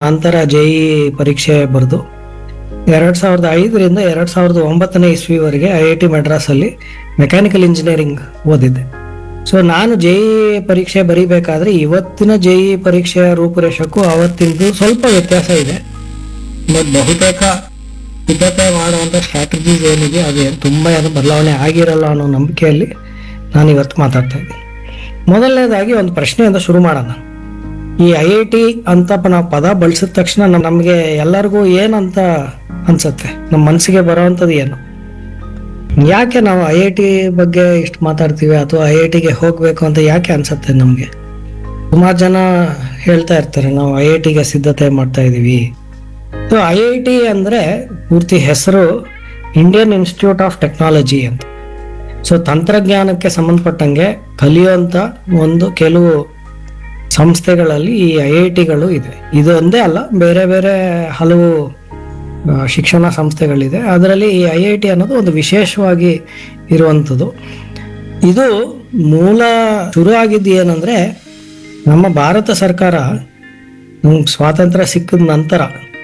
ನಂತರ J E ಪರೀಕ್ಷೆ ಬರೆದು ಎರಡು ಸಾವಿರದ ಐದರಿಂದ ಎರಡು ಸಾವಿರದ ಒಂಬತ್ತನೇ ಇಸ್ವಿವರೆಗೆ ಐ ಐ ಟಿ ಮಡ್ರಾಸಲ್ಲಿ ಮೆಕ್ಯಾನಿಕಲ್ ಇಂಜಿನಿಯರಿಂಗ್ ಓದಿದ್ದೆ ಸೊ ನಾನು ಜೆ ಇ ಪರೀಕ್ಷೆ ಬರೀಬೇಕಾದ್ರೆ ಇವತ್ತಿನ ಜೆ ಇ ಪರೀಕ್ಷೆಯ ರೂಪುರೇಷಕ್ಕೂ ಅವತ್ತಿಂದು ಸ್ವಲ್ಪ ವ್ಯತ್ಯಾಸ ಇದೆ ಬಟ್ ಬಹುತೇಕ ಸಿದ್ಧತೆ ಮಾಡುವಂಥ ಸ್ಟ್ರಾಟಜೀಸ್ ಏನಿದೆ ಅದು ಏನು ತುಂಬ ಏನು ಬದಲಾವಣೆ ಆಗಿರಲ್ಲ ಅನ್ನೋ ನಂಬಿಕೆಯಲ್ಲಿ ನಾನು ಇವತ್ತು ಮಾತಾಡ್ತಾ ಇದ್ದೀನಿ ಮೊದಲನೇದಾಗಿ ಒಂದು ಪ್ರಶ್ನೆಯಿಂದ ಶುರು ಮಾಡೋಣ ಈ ಐ ಐ ಟಿ ಅಂತ ಪ- ನಾವು ಪದ ಬಳಸಿದ ತಕ್ಷಣ ನಮ್- ನಮ್ಗೆ ಎಲ್ಲರಿಗೂ ಏನಂತ ಅನ್ಸುತ್ತೆ ನಮ್ಮ ಮನಸ್ಸಿಗೆ ಬರೋವಂಥದ್ದು ಏನು ಯಾಕೆ ನಾವು ಐ ಐ ಟಿ ಬಗ್ಗೆ ಇಷ್ಟು ಮಾತಾಡ್ತೀವಿ ಅಥವಾ ಐ ಐ ಟಿಗೆ ಹೋಗ್ಬೇಕು ಅಂತ ಯಾಕೆ ಅನ್ಸುತ್ತೆ ನಮಗೆ ಸುಮಾರು ಜನ ಹೇಳ್ತಾ ಇರ್ತಾರೆ ನಾವು ಐ ಐ ಟಿಗೆ ಸಿದ್ಧತೆ ಮಾಡ್ತಾ ಇದೀವಿ ಸೊ ಐ ಐ ಟಿ ಅಂದರೆ ಪೂರ್ತಿ ಹೆಸರು ಇಂಡಿಯನ್ ಇನ್ಸ್ಟಿಟ್ಯೂಟ್ ಆಫ್ ಟೆಕ್ನಾಲಜಿ ಅಂತ ಸೊ ತಂತ್ರಜ್ಞಾನಕ್ಕೆ ಸಂಬಂಧಪಟ್ಟಂಗೆ ಕಲಿಯುವಂಥ ಒಂದು ಕೆಲವು ಸಂಸ್ಥೆಗಳಲ್ಲಿ ಈ ಐ ಐ ಟಿಗಳು ಇದೆ ಇದು ಒಂದೇ ಅಲ್ಲ ಬೇರೆ ಬೇರೆ ಹಲವು ಆ, ಶಿಕ್ಷಣ ಸಂಸ್ಥೆಗಳಿದೆ ಅದರಲ್ಲಿ ಈ ಐ ಐ ಟಿ ಅನ್ನೋದು ಒಂದು ವಿಶೇಷವಾಗಿ ಇರುವಂಥದ್ದು ಇದು ಮೂಲ ಶುರು ಆಗಿದ್ದು ಏನಂದ್ರೆ ನಮ್ಮ ಭಾರತ ಸರ್ಕಾರ ನಮ್ಗೆ ಸ್ವಾತಂತ್ರ್ಯ ಸಿಕ್ಕಿದ ನಂತರ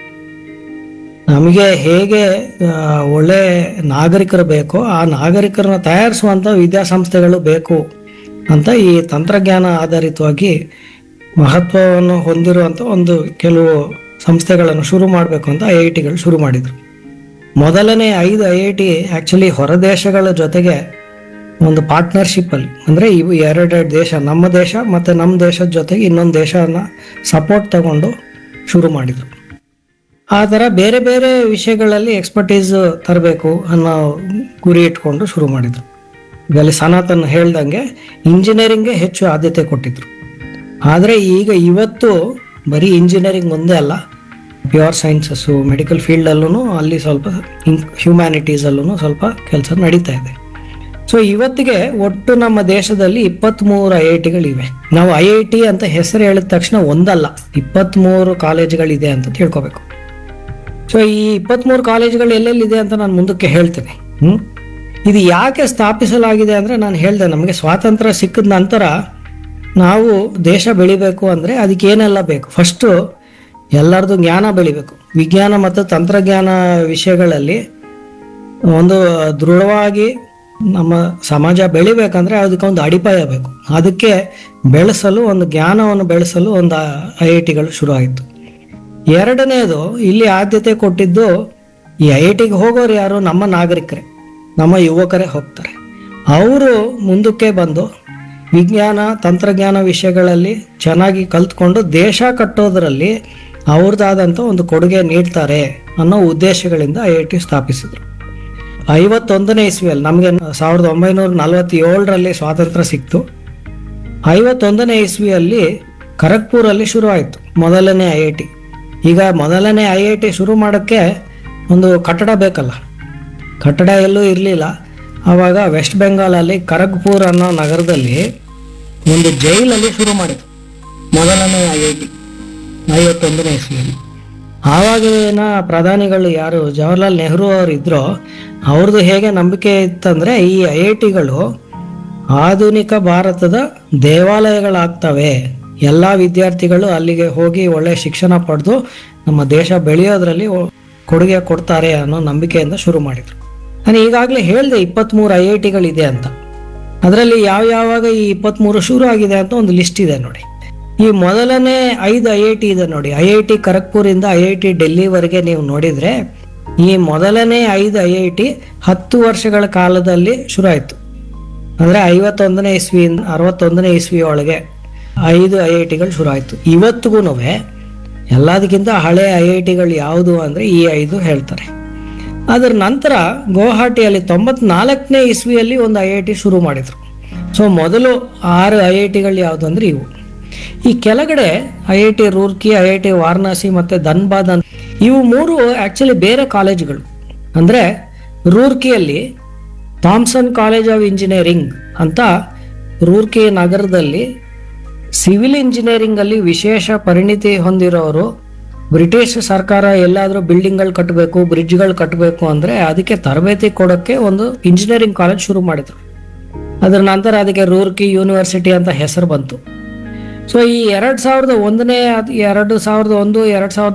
ನಮಗೆ ಹೇಗೆ ಆ, ಒಳ್ಳೆ ನಾಗರಿಕರು ಬೇಕೋ ಆ ನಾಗರಿಕರನ್ನ ತಯಾರಿಸುವಂಥ ವಿದ್ಯಾಸಂಸ್ಥೆಗಳು ಬೇಕು ಅಂತ ಈ ತಂತ್ರಜ್ಞಾನ ಆಧಾರಿತವಾಗಿ ಮಹತ್ವವನ್ನು ಹೊಂದಿರುವಂಥ ಒಂದು ಕೆಲವು ಸಂಸ್ಥೆಗಳನ್ನು ಶುರು ಮಾಡಬೇಕು ಅಂತ ಐ ಐ ಟಿಗಳು ಶುರು ಮಾಡಿದರು ಮೊದಲನೇ ಐದು ಐ ಐ ಟಿ ಆ್ಯಕ್ಚುಲಿ ಹೊರದೇಶಗಳ ಜೊತೆಗೆ ಒಂದು ಪಾರ್ಟ್ನರ್ಶಿಪ್ ಅಲ್ಲಿ ಅಂದ್ರೆ ಇವು ಎರಡೆರಡು ದೇಶ ನಮ್ಮ ದೇಶ ಮತ್ತೆ ನಮ್ಮ ದೇಶದ ಜೊತೆಗೆ ಇನ್ನೊಂದು ದೇಶನ ಸಪೋರ್ಟ್ ತಗೊಂಡು ಶುರು ಮಾಡಿದ್ರು ಆ ಥರ ಬೇರೆ ಬೇರೆ ವಿಷಯಗಳಲ್ಲಿ ಎಕ್ಸ್ಪರ್ಟೀಸ್ ತರಬೇಕು ಅನ್ನೋ ಗುರಿ ಇಟ್ಕೊಂಡು ಶುರು ಮಾಡಿದ್ರು ಈಗ ಅಲ್ಲಿ ಸನಾತನ್ ಹೇಳ್ದಂಗೆ ಇಂಜಿನಿಯರಿಂಗ್ಗೆ ಹೆಚ್ಚು ಆದ್ಯತೆ ಕೊಟ್ಟಿದ್ರು ಆದರೆ ಈಗ ಇವತ್ತು ಬರೀ ಇಂಜಿನಿಯರಿಂಗ್ ಒಂದೇ ಅಲ್ಲ ಪ್ಯೂರ್ ಸೈನ್ಸಸ್ಸು ಮೆಡಿಕಲ್ ಫೀಲ್ಡಲ್ಲೂ ಅಲ್ಲಿ ಸ್ವಲ್ಪ ಹ್ಯುಮ್ಯಾನಿಟೀಸಲ್ಲೂ ಸ್ವಲ್ಪ ಕೆಲಸ ನಡೀತಾ ಇದೆ ಸೊ ಇವತ್ತಿಗೆ ಒಟ್ಟು ನಮ್ಮ ದೇಶದಲ್ಲಿ ಇಪ್ಪತ್ತ್ಮೂರು ಐ ಐ ಟಿಗಳಿವೆ ನಾವು ಐ ಐ ಟಿ ಅಂತ ಹೆಸರು ಹೇಳಿದ ತಕ್ಷಣ ಒಂದಲ್ಲ ಇಪ್ಪತ್ತ್ಮೂರು ಕಾಲೇಜುಗಳಿದೆ ಅಂತ ತಿಳ್ಕೊಬೇಕು ಸೊ ಈ ಇಪ್ಪತ್ತ್ಮೂರು ಕಾಲೇಜುಗಳು ಎಲ್ಲೆಲ್ಲಿದೆ ಅಂತ ನಾನು ಮುಂದಕ್ಕೆ ಹೇಳ್ತೇನೆ ಹ್ಮ್ ಇದು ಯಾಕೆ ಸ್ಥಾಪಿಸಲಾಗಿದೆ ಅಂದರೆ ನಾನು ಹೇಳಿದೆ ನಮಗೆ ಸ್ವಾತಂತ್ರ್ಯ ಸಿಕ್ಕಿದ ನಂತರ ನಾವು ದೇಶ ಬೆಳಿಬೇಕು ಅಂದರೆ ಅದಕ್ಕೆ ಏನೆಲ್ಲ ಬೇಕು ಫಸ್ಟು ಎಲ್ಲರದು ಜ್ಞಾನ ಬೆಳಿಬೇಕು ವಿಜ್ಞಾನ ಮತ್ತು ತಂತ್ರಜ್ಞಾನ ವಿಷಯಗಳಲ್ಲಿ ಒಂದು ದೃಢವಾಗಿ ನಮ್ಮ ಸಮಾಜ ಬೆಳಿಬೇಕಂದ್ರೆ ಅದಕ್ಕೊಂದು ಅಡಿಪಾಯ ಬೇಕು ಅದಕ್ಕೆ ಬೆಳೆಸಲು ಒಂದು ಜ್ಞಾನವನ್ನು ಬೆಳೆಸಲು ಒಂದು ಐ ಐ ಟಿಗಳು ಶುರು ಆಯಿತು ಎರಡನೇದು ಇಲ್ಲಿ ಆದ್ಯತೆ ಕೊಟ್ಟಿದ್ದು ಈ ಐ ಐ ಟಿಗೆ ಹೋಗೋರು ಯಾರು ನಮ್ಮ ನಾಗರಿಕರೇ ನಮ್ಮ ಯುವಕರೇ ಹೋಗ್ತಾರೆ ಅವರು ಮುಂದಕ್ಕೆ ಬಂದು ವಿಜ್ಞಾನ ತಂತ್ರಜ್ಞಾನ ವಿಷಯಗಳಲ್ಲಿ ಚೆನ್ನಾಗಿ ಕಲ್ತ್ಕೊಂಡು ದೇಶ ಕಟ್ಟೋದರಲ್ಲಿ ಅವ್ರದ್ದಾದಂಥ ಒಂದು ಕೊಡುಗೆ ನೀಡ್ತಾರೆ ಅನ್ನೋ ಉದ್ದೇಶಗಳಿಂದ ಐ ಐ ಟಿ ಸ್ಥಾಪಿಸಿದ್ರು ಐವತ್ತೊಂದನೇ ಇಸ್ವಿಯಲ್ಲಿ ನಮಗೆ ಸಾವಿರದ ಒಂಬೈನೂರ ನಲವತ್ತೇಳರಲ್ಲಿ ಸ್ವಾತಂತ್ರ್ಯ ಸಿಕ್ತು ಐವತ್ತೊಂದನೇ ಇಸ್ವಿಯಲ್ಲಿ ಖರಗ್ಪುರಲ್ಲಿ ಶುರು ಆಯಿತು ಮೊದಲನೇ ಐ ಐ ಟಿ ಈಗ ಮೊದಲನೇ ಐ ಐ ಟಿ ಶುರು ಮಾಡೋಕ್ಕೆ ಒಂದು ಕಟ್ಟಡ ಬೇಕಲ್ಲ ಕಟ್ಟಡ ಎಲ್ಲೂ ಇರಲಿಲ್ಲ ಆವಾಗ ವೆಸ್ಟ್ ಬೆಂಗಾಲಲ್ಲಿ ಖರಗ್ಪುರ್ ಅನ್ನೋ ನಗರದಲ್ಲಿ ಒಂದು ಜೈಲಲ್ಲಿ ಶುರು ಮಾಡಿದ್ರು ಮೊದಲನೇ ಐ ಐ ಟಿ ಐವತ್ತೊಂದನೇ ಇಸ್ವಿಯಲ್ಲಿ ಆವಾಗಿನ ಪ್ರಧಾನಿಗಳು ಯಾರು ಜವಾಹರ್ಲಾಲ್ ನೆಹರು ಅವರು ಇದ್ರೋ ಅವ್ರದ್ದು ಹೇಗೆ ನಂಬಿಕೆ ಇತ್ತಂದ್ರೆ ಈ ಐ ಐ ಟಿಗಳು ಆಧುನಿಕ ಭಾರತದ ದೇವಾಲಯಗಳಾಗ್ತವೆ ಎಲ್ಲ ವಿದ್ಯಾರ್ಥಿಗಳು ಅಲ್ಲಿಗೆ ಹೋಗಿ ಒಳ್ಳೆ ಶಿಕ್ಷಣ ಪಡೆದು ನಮ್ಮ ದೇಶ ಬೆಳೆಯೋದ್ರಲ್ಲಿ ಒ- ಕೊಡುಗೆ ಕೊಡ್ತಾರೆ ಅನ್ನೋ ನಂಬಿಕೆಯಿಂದ ಶುರು ಮಾಡಿದ್ರು ನಾನು ಈಗಾಗಲೇ ಹೇಳಿದೆ ಇಪ್ಪತ್ತ್ಮೂರು ಐ ಐ ಟಿಗಳಿದೆ ಅಂತ ಅದರಲ್ಲಿ ಯಾವ ಯಾವಾಗ ಈ ಇಪ್ಪತ್ತ್ಮೂರು ಶುರು ಆಗಿದೆ ಅಂತ ಒಂದು ಲಿಸ್ಟ್ ಇದೆ ನೋಡಿ ಈ ಮೊದಲನೇ ಐದು ಐ ಐ ಟಿ ಇದೆ ನೋಡಿ ಐ ಐ ಟಿ ಖರಗ್ಪುರಿಂದ ಐ ಐ ಟಿ ಡೆಲ್ಲಿವರೆಗೆ ನೀವು ನೋಡಿದ್ರೆ ಈ ಮೊದಲನೇ ಐದು ಐ ಐ ಟಿ ಹತ್ತು ವರ್ಷಗಳ ಕಾಲದಲ್ಲಿ ಶುರು ಆಯಿತು ಅಂದರೆ ಐವತ್ತೊಂದನೇ ಇಸ್ವಿಯಿಂದ ಅರವತ್ತೊಂದನೇ ಇಸ್ವಿ ಒಳಗೆ ಐದು ಐ ಐ ಟಿಗಳು ಶುರು ಆಯಿತು ಇವತ್ತಿಗೂ ಎಲ್ಲದಕ್ಕಿಂತ ಹಳೆ ಐ ಐ ಟಿಗಳು ಯಾವುದು ಅಂದರೆ ಈ ಐದು ಹೇಳ್ತಾರೆ ಅದರ ನಂತರ ಗುವಾಹಟಿಯಲ್ಲಿ ತೊಂಬತ್ನಾಲ್ಕನೇ ಇಸ್ವಿಯಲ್ಲಿ ಒಂದು ಐ ಐ ಟಿ ಶುರು ಮಾಡಿದರು ಸೊ ಮೊದಲು ಆರು ಐ ಐ ಟಿಗಳು ಯಾವುದು ಅಂದರೆ ಇವು ಈ ಕೆಳಗಡೆ I I T Roorkee I I T Varanasi ಮತ್ತು ಧನ್ಬಾದ್ ಅಂತ ಇವು ಮೂರು ಆ್ಯಕ್ಚುಲಿ ಬೇರೆ ಕಾಲೇಜುಗಳು ಅಂದರೆ ರೂರ್ಕಿಯಲ್ಲಿ ಥಾಮ್ಸನ್ ಕಾಲೇಜ್ ಆಫ್ ಇಂಜಿನಿಯರಿಂಗ್ ಅಂತ ರೂರ್ಕಿ ನಗರದಲ್ಲಿ ಸಿವಿಲ್ ಇಂಜಿನಿಯರಿಂಗ್ ಅಲ್ಲಿ ವಿಶೇಷ ಪರಿಣಿತಿ ಹೊಂದಿರೋರು ಬ್ರಿಟಿಷ್ ಸರ್ಕಾರ ಎಲ್ಲಾದರೂ ಬಿಲ್ಡಿಂಗ್ಗಳು ಕಟ್ಟಬೇಕು ಬ್ರಿಡ್ಜ್ಗಳು ಕಟ್ಟಬೇಕು ಅಂದರೆ ಅದಕ್ಕೆ ತರಬೇತಿ ಕೊಡೋಕ್ಕೆ ಒಂದು ಇಂಜಿನಿಯರಿಂಗ್ ಕಾಲೇಜ್ ಶುರು ಮಾಡಿದ್ರು ಅದರ ನಂತರ ಅದಕ್ಕೆ ರೂರ್ಕಿ ಯೂನಿವರ್ಸಿಟಿ ಅಂತ ಹೆಸರು ಬಂತು ಸೊ ಈ ಎರಡು ಸಾವಿರದ ಒಂದನೇ ಅದ್- ಎರಡು ಸಾವಿರದ ಒಂದು ಎರಡು ಸಾವಿರದ